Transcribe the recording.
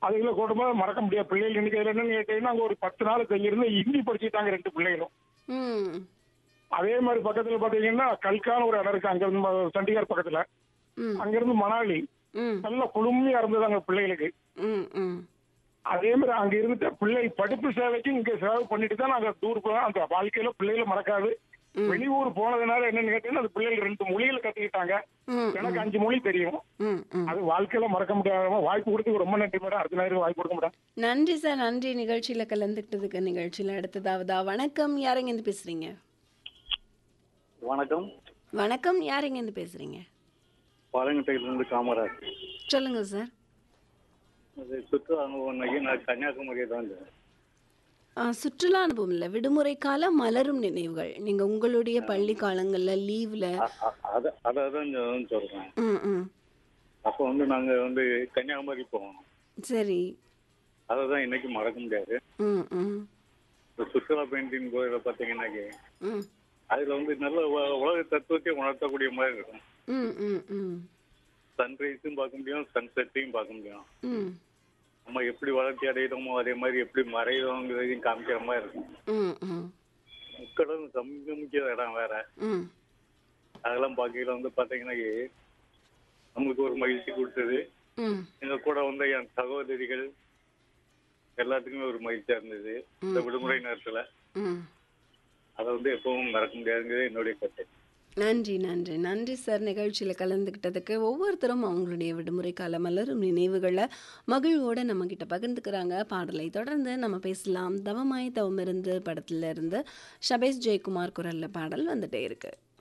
அதுக்குள்ள கூட்டமாக மறக்க முடியாது பிள்ளைகள் இன்னைக்கு இதுல என்னன்னு கேட்டீங்கன்னா அங்க ஒரு பத்து நாள் தங்கியிருந்து ஹிந்தி படிச்சுட்டாங்க ரெண்டு பிள்ளைகளும் ம் அதே மாதிரி பக்கத்துல பாத்தீங்கன்னா கல்கான ஒரு இடம் இருக்கு அங்க இருந்து ம- சண்டிகர் பக்கத்துல ம் அங்க இருந்து மணாலி ம் நல்ல குளுமையா இருந்தது அங்க பிள்ளைகளுக்கு ம் ம் அதே மாதிரி அங்க இருந்த பிள்ளை படிப்பு சேவைக்கு இங்க செலவு பண்ணிட்டு தான் நாங்க டூர் போனோம் அந்த வாழ்க்கையில பிள்ளைகளை மறக்காது வெளியூர் போனதுனால என்னன்னு கேட்டீங்கன்னா அந்த பிள்ளைகள் ரெண்டு மொழிகளை கத்துக்கிட்டாங்க ம் எனக்கு அஞ்சு மொழி தெரியும் ம் ம் அது வாழ்க்கையில மறக்க முடியாத வாய்ப்பு கொடுத்து ரொம்ப நன்றி மேடம் அடுத்த நேரம் வாய்ப்பு கொடுக்க மேடம் நன்றி சார் நன்றி நிகழ்ச்சியில் கலந்துக்கிட்டதுக்கு நிகழ்ச்சியில் அடுத்ததாவதா வணக்கம் யாருங்கேருந்து பேசுகிறீங்க வணக்கம் வணக்கம் யாருங்கேருந்து பேசுகிறீங்க பாலங்கட்டையிலிருந்து காமராஜ் சொல்லுங்கள் சார் அது சுற்றுலா அனுபவம் நான் கன்னியாகுமரி தான் இருந்தேன். ஆ, சுற்றுலா அனுபவம் இல்லை விடுமுறை கால மலரும் நினைவுகள் நீங்கள் உங்களுடைய பள்ளி காலங்களில் லீவில் அ- அ- அத அதை தான் நான் சொல்றேன் ம் ம் அப்போ வந்து நாங்க வந்து கன்னியாகுமரி போவோம் சரி அதை தான் இன்னைக்கு மறக்க முடியாது ம் ம் இந்த சுற்றுலா பெயிண்டிங் கோயில பார்த்தீங்கன்னாக்கி ம் அதுல வந்து நல்ல உ- உலக தத்துவத்தை உணர்த்தக்கூடிய மாதிரி இருக்கும் ம் ம் ம் சன்ரைஸும் பார்க்க முடியும் சன்செட்டையும் பார்க்க முடியும் ம் நம்ம எப்படி வளர்ச்சி அடையிறோமோ அதே மாதிரி எப்படி மறையிறோங்கிறதையும் காமிக்கிற மாதிரி இருக்கும் ம் ம் முக்கடல் சமிக்க இடம் வேற ம் அதெல்லாம் பார்க்கையில வந்து பார்த்தீங்கன்னாக்கி நம்மளுக்கு ஒரு மகிழ்ச்சி கொடுத்தது ம் எங்க கூட வந்த என் சகோதரிகள் எல்லாத்துக்குமே ஒரு மகிழ்ச்சியா இருந்தது இந்த விடுமுறை நேரத்துல ம் அதை வந்து எப்பவும் மறக்க முடியாதுங்கிறது என்னுடைய கருத்து நன்றி நன்றி நன்றி சார் நிகழ்ச்சியில் கலந்துக்கிட்டதுக்கு ஒவ்வொருத்தரும் அவங்களுடைய விடுமுறை கால மலரும் நினைவுகளை மகிழ்வோடு நம்மக்கிட்ட பகிர்ந்துக்கிறாங்க பாடலை தொடர்ந்து நம்ம பேசலாம் தவமாய் தவமிருந்து படத்துல இருந்து ஷபேஷ் ஜெயக்குமார் குரல்ல பாடல் வந்துட்டே இருக்கு